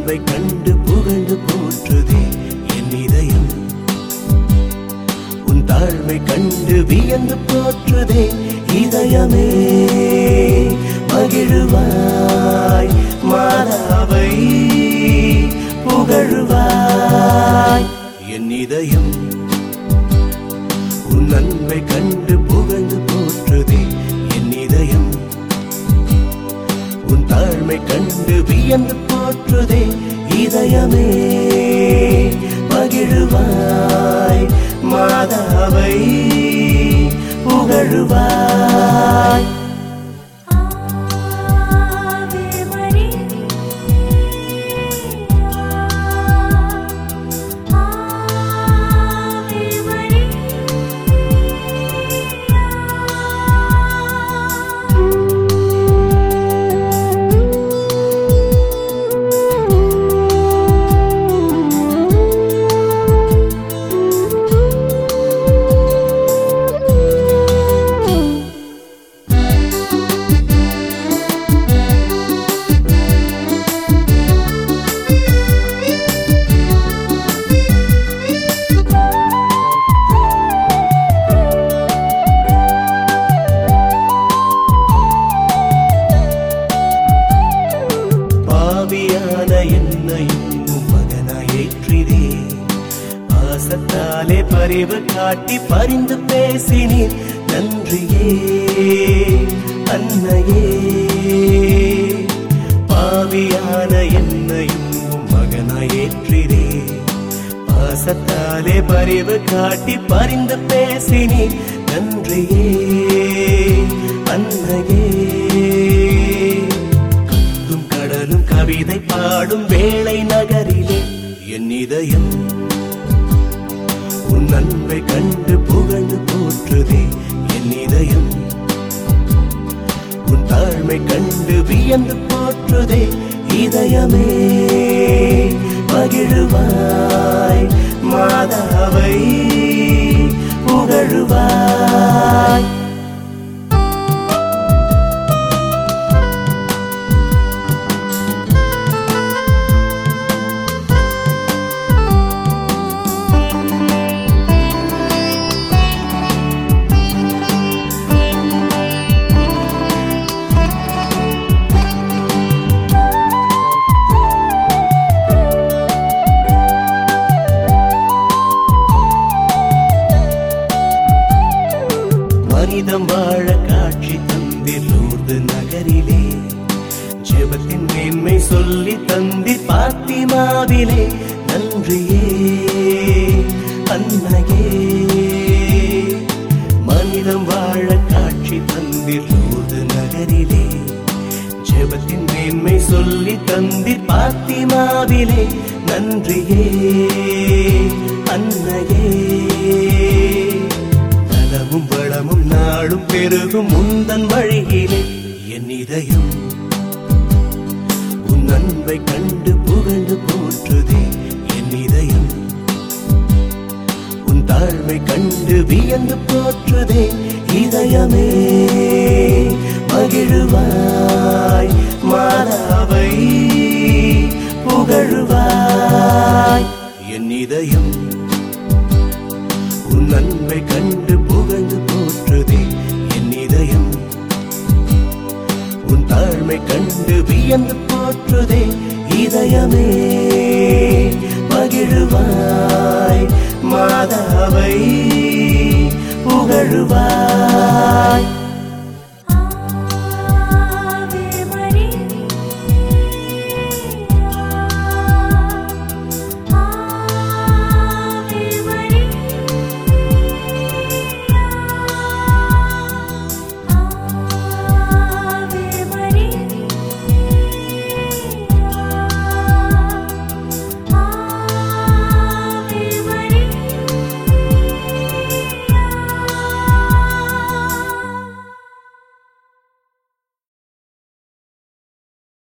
அன்பை கண்டு புகழ்ந்து போற்றுதே என் இதயம் உன் தாழ்மை கண்டு வியந்து போற்றுதே இதயமே மகிழுவாய் மாதாவை புகழுவாய் என் இதயம் உன் அன்பை கண்டு புகழ்ந்து போற்றுதே என் இதயம் உன் தாழ்மை கண்டு வியந்து போற்றுதே இதயமே மகிழுவாய் மாதாவை புகழுவாய் ஆவே மரியா ஆவே பாவியான என்னையும் உம் மகனாய் ஏற்றினே பாசத்தாலே பரிவு காட்டி பரிந்து பேசினீர் நன்றியே அன்னையே பாவியான என்னையும் உம் மகனாய் ஏற்றினே பாசத்தாலே பரிவு காட்டி பரிந்து பேசினீர் நன்றியே அன்னையே கத்தும் கடலும் கவிதை பாடும் வேளை நகரிலே என் இதயம் உன் அன்பை கண்டு புகழ்ந்து போற்றுதே என் இதயம் உன் தாழ்மை கண்டு வியந்து போற்றுதே இதயமே மகிழுவாய் மாதாவை புகழுவாய் மனிதம் வாழ காட்சி தந்திர் லூர்து நகரிலே ஜெபத்தின் மேன்மை சொல்லி தந்திர் பாத்திமாவிலே நன்றியே அன்னையே மனிதம் வாழ காட்சி தந்திர் லூர்து நகரிலே ஜெபத்தின் மேன்மை சொல்லி தந்திர் பாத்திமாவிலே நன்றியே அன்னையே நலமும் வளமும் நாளும் பெருகும் முந்தன் வழியிலே என் இதயம் உன் அன்பை கண்டு புகழ்ந்து போற்றுதே என் இதயம் உன் தாழ்மை கண்டு வியந்து போற்றுதே இதயமே மகிழுவாய் மாதாவை புகழுவாய் என் இதயம் உன் அன்பை கண்டு புகழ்ந்து போற்றுதே என் இதயம் உன் தாழ்மை கண்டு வியந்து போற்றுதே இதயமே மகிழுவாய் மாதாவை புகழுவாய்